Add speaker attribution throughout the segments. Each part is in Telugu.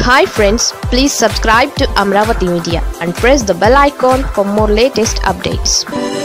Speaker 1: hi friends please subscribe to Amaravati media and press the bell icon for more latest updates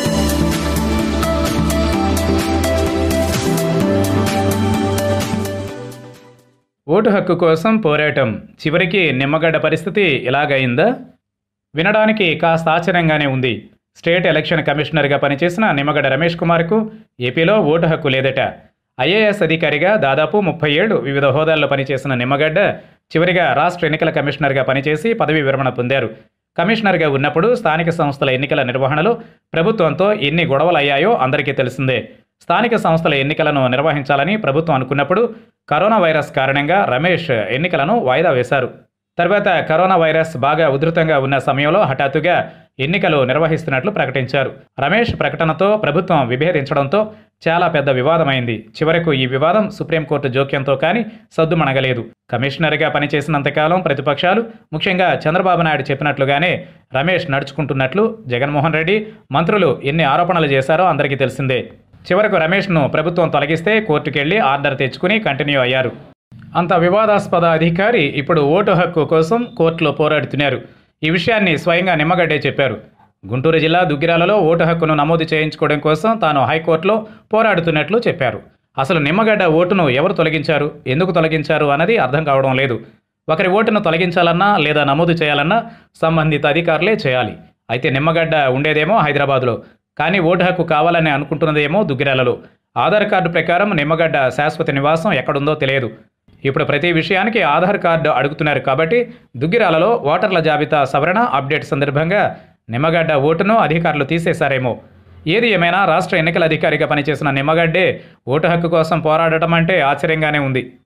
Speaker 2: ఓటు హక్కు కోసం పోరాటం చివరికి నిమ్మగడ్డ పరిస్థితి ఇలాగైందా వినడానికి కాస్త ఆశ్చర్యంగానే ఉంది స్టేట్ ఎలక్షన్ కమిషనర్గా పనిచేసిన నిమ్మగడ్డ రమేష్ కుమార్కు ఏపీలో ఓటు హక్కు లేదట ఐఏఎస్ అధికారిగా దాదాపు ముప్పై ఏళ్లు వివిధ హోదాల్లో పనిచేసిన నిమ్మగడ్డ చివరిగా రాష్ట్ర ఎన్నికల కమిషనర్గా పనిచేసి పదవీ విరమణ పొందారు కమిషనర్గా ఉన్నప్పుడు స్థానిక సంస్థల ఎన్నికల నిర్వహణలో ప్రభుత్వంతో ఎన్ని గొడవలయ్యాయో అందరికీ తెలిసిందే స్థానిక సంస్థల ఎన్నికలను నిర్వహించాలని ప్రభుత్వం అనుకున్నప్పుడు కరోనా వైరస్ కారణంగా రమేష్ ఎన్నికలను వాయిదా వేశారు తర్వాత కరోనా వైరస్ బాగా ఉధృతంగా ఉన్న సమయంలో హఠాత్తుగా ఎన్నికలు నిర్వహిస్తున్నట్లు ప్రకటించారు రమేష్ ప్రకటనతో ప్రభుత్వం విభేదించడంతో చాలా పెద్ద వివాదమైంది చివరకు ఈ వివాదం సుప్రీంకోర్టు జోక్యంతో కానీ సద్దుమణగలేదు కమిషనర్గా పనిచేసినంతకాలం ప్రతిపక్షాలు ముఖ్యంగా చంద్రబాబు నాయుడు చెప్పినట్లుగానే రమేష్ నడుచుకుంటున్నట్లు జగన్మోహన్ రెడ్డి మంత్రులు ఎన్ని ఆరోపణలు చేశారో అందరికీ తెలిసిందే చివరకు రమేష్ను ప్రభుత్వం తొలగిస్తే కోర్టుకెళ్లి ఆర్డర్ తెచ్చుకుని కంటిన్యూ అయ్యారు అంత వివాదాస్పద అధికారి ఇప్పుడు ఓటు హక్కు కోసం కోర్టులో పోరాడుతున్నారు ఈ విషయాన్ని స్వయంగా నిమ్మగడ్డే చెప్పారు గుంటూరు జిల్లా దుగ్గిరాలలో ఓటు హక్కును నమోదు చేయించుకోవడం కోసం తాను హైకోర్టులో పోరాడుతున్నట్లు చెప్పారు అసలు నిమ్మగడ్డ ఓటును ఎవరు తొలగించారు ఎందుకు తొలగించారు అన్నది అర్థం కావడం లేదు ఒకరి ఓటును తొలగించాలన్నా లేదా నమోదు చేయాలన్నా సంబంధిత అధికారులే చేయాలి అయితే నిమ్మగడ్డ ఉండేదేమో హైదరాబాద్లో కానీ ఓటు హక్కు కావాలని అనుకుంటున్నదేమో దుగ్గిరాలలో ఆధార్ కార్డు ప్రకారం నిమ్మగడ్డ శాశ్వత నివాసం ఎక్కడుందో తెలియదు ఇప్పుడు ప్రతి విషయానికి ఆధార్ కార్డు అడుగుతున్నారు కాబట్టి దుగ్గిరాలలో ఓటర్ల జాబితా సవరణ అప్డేట్ సందర్భంగా నిమ్మగడ్డ ఓటును అధికారులు తీసేశారేమో ఏది ఏమైనా రాష్ట్ర ఎన్నికల అధికారిగా పనిచేసిన నిమ్మగడ్డే ఓటు హక్కు కోసం పోరాడటం అంటే ఆశ్చర్యంగానే ఉంది